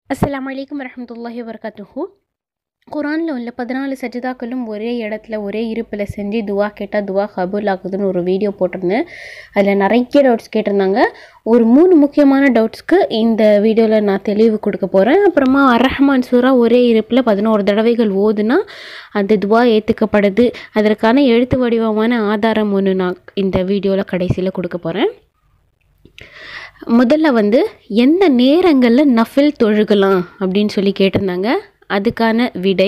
அஸ்ஸலாமு அலைக்கும் வரஹ்மத்துல்லாஹி வபரகாத்துஹு குரானில் உள்ள பதினாலு சஜிதாக்களும் ஒரே இடத்துல ஒரே இருப்பில் செஞ்சு துவா கேட்டால் துவா கபூல் ஆகுதுன்னு ஒரு வீடியோ போட்டிருந்தேன் அதில் நிறைய டவுட்ஸ் கேட்டிருந்தாங்க ஒரு மூணு முக்கியமான டவுட்ஸ்க்கு இந்த வீடியோவில் நான் தெளிவு கொடுக்க போகிறேன் அப்புறமா அரஹ்மான் சூரா ஒரே இருப்பில் பதினோரு தடவைகள் ஓதுனா அந்த துவா ஏற்றுக்கப்படுது அதற்கான எழுத்து வடிவமான ஆதாரம் ஒன்று நான் இந்த வீடியோவில் கடைசியில் கொடுக்க போகிறேன் முதல்ல வந்து எந்த நேரங்களில் நஃபில் தொழுகலாம் அப்படின்னு சொல்லி கேட்டிருந்தாங்க அதுக்கான விடை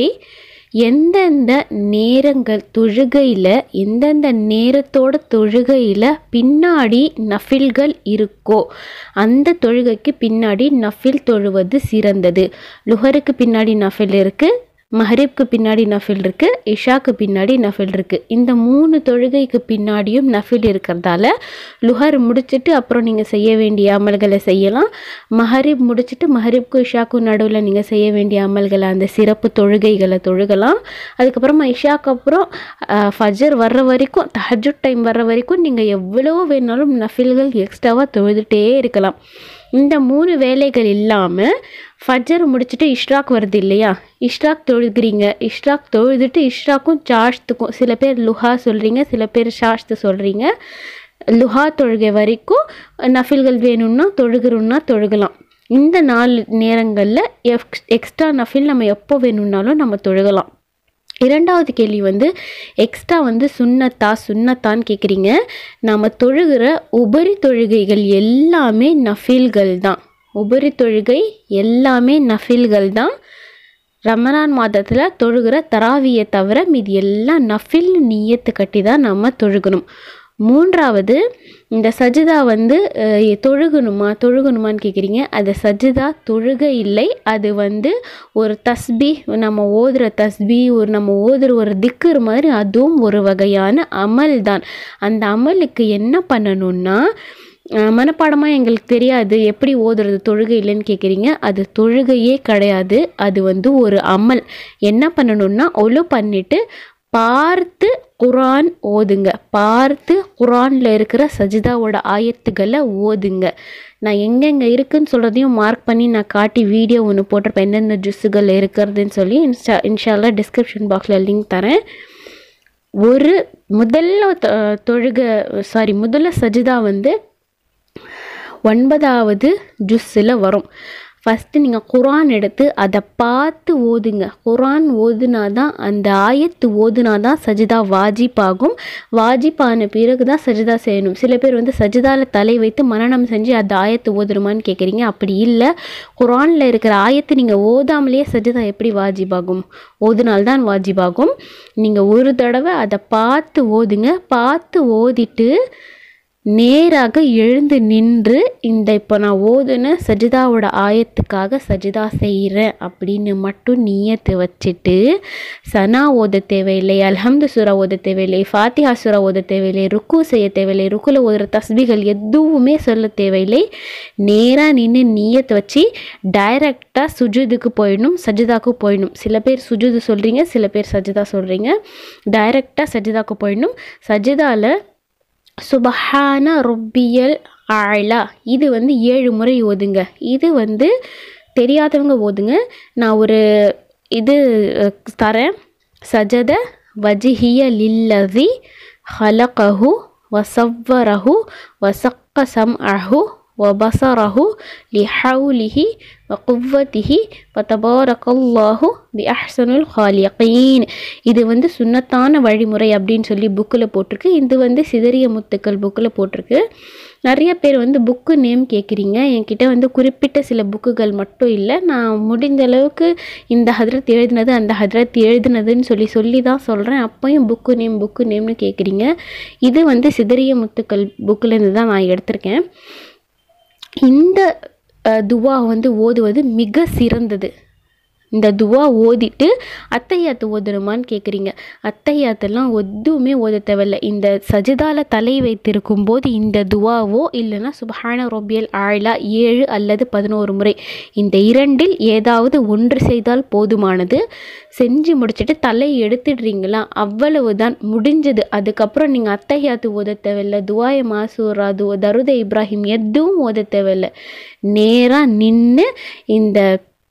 எந்தெந்த நேரங்கள் தொழுகையில் எந்தெந்த நேரத்தோட தொழுகையில் பின்னாடி நஃபில்கள் இருக்கோ அந்த தொழுகைக்கு பின்னாடி நஃபில் தொழுவது சிறந்தது லுஹருக்கு பின்னாடி நஃபில் இருக்குது மஹரிப்க்கு பின்னாடி நஃபில் இருக்குது இஷாக்கு பின்னாடி நஃபில் இருக்குது இந்த மூணு தொழுகைக்கு பின்னாடியும் நஃபில் இருக்கிறதால லுஹர் முடிச்சுட்டு அப்புறம் நீங்கள் செய்ய வேண்டிய அமல்களை செய்யலாம் மஹரிப் முடிச்சுட்டு மஹரிப்க்கும் இஷாக்கும் நடுவில் நீங்கள் செய்ய வேண்டிய அமல்களை அந்த சிறப்பு தொழுகைகளை தொழுகலாம் அதுக்கப்புறமா இஷாக்கு அப்புறம் அஹ், ஃபஜர் வர்ற வரைக்கும் தஹஜுட் டைம் வர்ற வரைக்கும் நீங்கள் எவ்வளோ வேணாலும் நஃபில்கள் எக்ஸ்ட்ராவாக தொழுதுகிட்டே இருக்கலாம் இந்த மூணு வேலைகள் இல்லாமல் ஃபஜர் முடிச்சுட்டு இஷ்ராக் வருது இல்லையா இஷ்ராக் தொழுகிறீங்க இஷ்ராக் தொழுதுட்டு இஷ்ராக்கும் சாஷ்த்துக்கும் சில பேர் லுஹா சொல்கிறீங்க சில பேர் ஷாஷ்த்து சொல்கிறீங்க லுஹா தொழுகை வரைக்கும் நஃபில்கள் வேணும்னா தொழுகிறோம்னா தொழுகலாம் இந்த நாலு நேரங்களில் எக்ஸ் எக்ஸ்ட்ரா நஃபில் நம்ம எப்போ வேணும்னாலும் நம்ம தொழுகலாம் இரண்டாவது கேள்வி வந்து எக்ஸ்ட்ரா வந்து சுன்னத்தா சுன்னத்தான்னு கேட்குறீங்க நாம் தொழுகிற உபரி தொழுகைகள் எல்லாமே நஃபில்கள் தான் உபரி தொழுகை எல்லாமே நஃபில்கள் தான் ரமலான் மாதத்தில் தொழுகிற தராவியை தவிர மீதி எல்லாம் நஃபில் நீயத்து கட்டி தான் நம்ம தொழுகணும் மூன்றாவது இந்த சஜிதா வந்து அஹ், தொழுகணுமா தொழுகணுமான்னு கேட்குறீங்க அது சஜிதா தொழுகை இல்லை அது வந்து ஒரு தஸ்பி நம்ம ஓதுகிற தஸ்பி ஒரு நம்ம ஓதுகிற ஒரு திக்குர் மாதிரி அதுவும் ஒரு வகையான அமல் தான் அந்த அமலுக்கு என்ன பண்ணணும்னா அஹ், மனப்பாடமாக எங்களுக்கு தெரியாது எப்படி ஓதுறது தொழுகை இல்லைன்னு கேட்குறீங்க அது தொழுகையே கிடையாது அது வந்து ஒரு அமல் என்ன பண்ணணும்னா ஒழு பண்ணிட்டு பார்த்து குரான் ஓதுங்க பார்த்து குரானில் இருக்கிற சஜிதாவோட ஆயத்துக்களை ஓதுங்க நான் எங்கெங்கே இருக்குன்னு சொல்கிறதையும் மார்க் பண்ணி நான் காட்டி வீடியோ ஒன்று போட்டிருப்பேன் எந்தெந்த ஜுஸ்ஸுகள் இருக்கிறதுன்னு சொல்லி இன்ஸ்டா இன்ஷால்லா டிஸ்கிரிப்ஷன் பாக்ஸில் லிங்க் தரேன் ஒரு முதல்ல தொ- தொழுகை சாரி முதல்ல சஜிதா வந்து ஒன்பதாவது ஜுஸ்ஸில் வரும் ஃபஸ்ட்டு நீங்கள் குரான் எடுத்து அதை பார்த்து ஓதுங்க குரான் ஓதுனா தான் அந்த ஆயத்து ஓதுனா தான் சஜிதா வாஜிப் ஆகும் வாஜிப் ஆன பிறகு தான் சஜிதா செய்யணும் சில பேர் வந்து சஜிதாவில் தலை வைத்து மனனம் செஞ்சு அந்த ஆயத்து ஓதுருமான்னு கேட்குறீங்க அப்படி இல்லை குரானில் இருக்கிற ஆயத்து நீங்கள் ஓதாமலேயே சஜிதா எப்படி வாஜிபாகும் ஓதுனால்தான் வாஜிபாகும் நீங்கள் ஒரு தடவை அதை பார்த்து ஓதுங்க பார்த்து ஓதிட்டு நேராக எழுந்து நின்று இந்த இப்போ நான் ஓதுன சஜிதாவோட ஆயத்துக்காக சஜிதா செய்கிறேன் அப்படின்னு மட்டும் நியத்து வச்சுட்டு சனா ஓத தேவையில்லை அல்ஹம்து சூரா ஓத தேவையில்லை ஃபாத்திஹா சூரா ஓத தேவையில்லை ருக்கு செய்ய தேவையில்லை ருக்குல ஓதுற தஸ்பிகள் எதுவுமே சொல்ல தேவையில்லை நேராக நின்று நியத்து வச்சு டைரக்டாக சுஜுதுக்கு போயிடணும் சஜிதாக்கு போயிடணும் சில பேர் சுஜுது சொல்கிறீங்க சில பேர் சஜிதா சொல்கிறீங்க டைரக்டாக சஜிதாக்கு போயிடணும் சஜிதாவில் சுபஹான ரொப்பியல் ஆலா இது வந்து ஏழு முறை ஓதுங்க இது வந்து தெரியாதவங்க ஓதுங்க நான் ஒரு இது அஹ், தரேன் சஜத வஜிஹிய லில்லதி ஹலகஹு வசவ்வரஹு வசக்க சம்அஹு வபசரஹு லிஹவுலிஹி வகுவத்திஹி வதபாரக்கல்லாஹு பி அஹ்சனுல் ஹாலியகீன் இது வந்து சுன்னத்தான வழிமுறை அப்படின்னு சொல்லி புக்கில் போட்டிருக்கு இது வந்து சிதறிய முத்துக்கள் புக்கில் போட்டிருக்கு நிறைய பேர் வந்து புக்கு நேம் கேட்குறீங்க என்கிட்ட வந்து குறிப்பிட்ட சில புக்குகள் மட்டும் இல்லை நான் முடிஞ்ச அளவுக்கு இந்த ஹஜ்ரத் எழுதினது அந்த ஹஜ்ரத் எழுதினதுன்னு சொல்லி சொல்லி தான் சொல்கிறேன் அப்போயும் புக்கு நேம் புக்கு நேம்னு கேட்குறீங்க இது வந்து சிதறிய முத்துக்கள் புக்கிலேருந்து தான் நான் எடுத்திருக்கேன் இந்த அஹ், துவா வந்து ஓதுவது மிக சிறந்தது இந்த துவா ஓதிட்டு அத்தையாத்து ஓதணுமான்னு கேட்குறீங்க அத்தையாத்தெல்லாம் எதுவுமே ஓத தேவையில்ல இந்த சஜிதால தலை வைத்திருக்கும் போது இந்த துவாவோ இல்லைன்னா சுபஹான ரொபியல் ஆழ்லா ஏழு அல்லது பதினோரு முறை இந்த இரண்டில் ஏதாவது ஒன்று செய்தால் போதுமானது செஞ்சு முடிச்சுட்டு தலை எடுத்துடுறீங்களா அவ்வளவுதான் முடிஞ்சது அதுக்கப்புறம் நீங்கள் அத்தையாத்து ஓத தேவையில்ல துவாய மாசூரா து தருத இப்ராஹிம் எதுவும் ஓத தேவையில்ல நேராக நின்று இந்த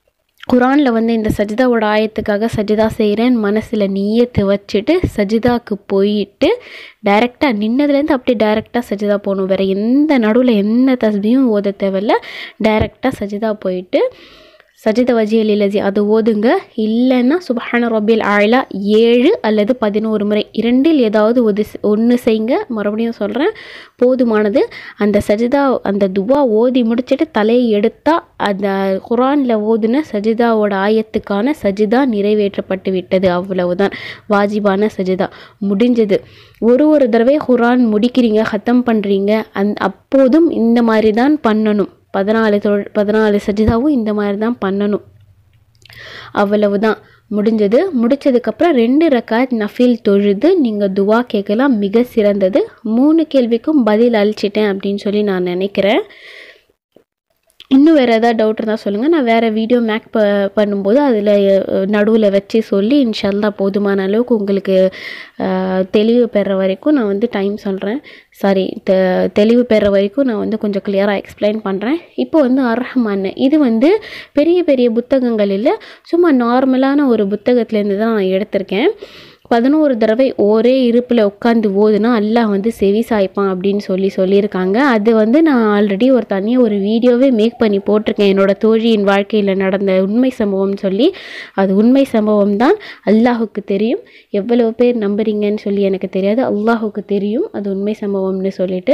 குரானில் வந்து இந்த சஜிதாவோட ஆயத்துக்காக சஜிதா செய்கிறேன் மனசில் நீயத்தை வச்சுட்டு சஜிதாக்கு போயிட்டு டைரெக்டாக நின்னதுலேருந்து அப்படியே டைரெக்டாக சஜிதா போகணும் வேறு எந்த நடுவில் எந்த தஸ்பியும் ஓத தேவையில்ல டைரெக்டாக சஜிதா போயிட்டு சஜித வஜியல் இலஜி அது ஓதுங்க இல்லைன்னா சுபஹான ரபில் ஆயிலா ஏழு அல்லது பதினோரு முறை இரண்டில் ஏதாவது ஒரு ஒன்று செய்யுங்க மறுபடியும் சொல்கிறேன் போதுமானது அந்த சஜிதா அந்த துவா ஓதி முடிச்சுட்டு தலையை எடுத்தால் அந்த குரானில் ஓதுன சஜிதாவோட ஆயத்துக்கான சஜிதா நிறைவேற்றப்பட்டு விட்டது அவ்வளவுதான் வாஜிபான சஜிதா முடிஞ்சது ஒரு ஒரு தடவை குரான் முடிக்கிறீங்க ஹத்தம் பண்ணுறீங்க அந் அப்போதும் இந்த மாதிரி தான் பண்ணணும் பதினாலு தொ பதினாலு சஜிதாவும் இந்த மாதிரி தான் பண்ணணும் அவ்வளவுதான் முடிஞ்சது முடிச்சதுக்கப்புறம் ரெண்டு ரக்காத் நஃபில் தொழுது நீங்கள் துவா கேட்கலாம் மிக சிறந்தது மூணு கேள்விக்கும் பதில் அழிச்சிட்டேன் அப்படின்னு சொல்லி நான் நினைக்கிறேன் இன்னும் வேறு ஏதாவது டவுட் இருந்தால் சொல்லுங்கள் நான் வேறு வீடியோ மேக் ப பண்ணும்போது அதில் நடுவில் வச்சு சொல்லி இன்ஷல்லா போதுமான அளவுக்கு உங்களுக்கு அஹ், தெளிவு பெற வரைக்கும் நான் வந்து டைம் சொல்கிறேன் சாரி தெ தெளிவு பெற வரைக்கும் நான் வந்து கொஞ்சம் கிளியராக எக்ஸ்பிளைன் பண்ணுறேன் இப்போ வந்து அர்ஹமான் இது வந்து பெரிய பெரிய புத்தகங்கள் இல்லை சும்மா நார்மலான ஒரு புத்தகத்துலேருந்து தான் நான் எடுத்திருக்கேன் பதினோரு தடவை ஒரே இருப்பில் உட்காந்து ஓதுனா அல்லாஹ் வந்து செவி சாய்ப்பான் அப்படின்னு சொல்லி சொல்லியிருக்காங்க அது வந்து நான் ஆல்ரெடி ஒரு தனியாக ஒரு வீடியோவே மேக் பண்ணி போட்டிருக்கேன் என்னோட தோழியின் வாழ்க்கையில் நடந்த உண்மை சம்பவம்னு சொல்லி அது உண்மை சம்பவம் தான் அல்லாஹுக்கு தெரியும் எவ்வளவு பேர் நம்புறீங்கன்னு சொல்லி எனக்கு தெரியாது அல்லாஹுக்கு தெரியும் அது உண்மை சம்பவம்னு சொல்லிட்டு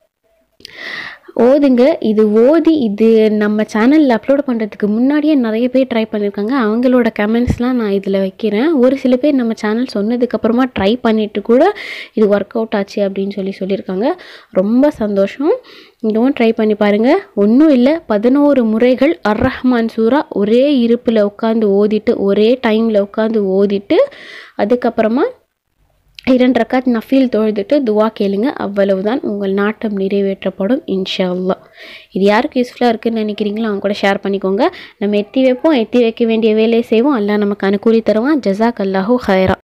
ஓதுங்க இது ஓதி இது நம்ம சேனலில் அப்லோட் பண்ணுறதுக்கு முன்னாடியே நிறைய பேர் ட்ரை பண்ணியிருக்காங்க அவங்களோட கமெண்ட்ஸ்லாம் நான் இதில் வைக்கிறேன் ஒரு சில பேர் நம்ம சேனல் சொன்னதுக்கப்புறமா ட்ரை பண்ணிட்டு கூட இது ஒர்க் அவுட் ஆச்சு அப்படின்னு சொல்லி சொல்லியிருக்காங்க ரொம்ப சந்தோஷம் இதுவும் ட்ரை பண்ணி பாருங்கள் ஒன்றும் இல்லை பதினோரு முறைகள் அர் ரஹ்மான் சூரா ஒரே இருப்பில் உட்காந்து ஓதிட்டு ஒரே டைமில் உட்காந்து ஓதிட்டு அதுக்கப்புறமா இரண்டு ரக்காத் நஃபீல் தொழுதுட்டு துவா கேளுங்க அவ்வளவுதான் உங்கள் நாட்டம் நிறைவேற்றப்படும் இன்ஷா அல்லாஹ் இது யாருக்கு யூஸ்ஃபுல்லாக இருக்குன்னு நினைக்கிறீங்களோ அவங்க கூட ஷேர் பண்ணிக்கோங்க நம்ம எத்தி வைப்போம் எத்தி வைக்க வேண்டிய வேலையை செய்வோம் அல்லாஹ் நமக்கு அனுகூலி தருவான் ஜஸாக் அல்லாஹூ ஹைரா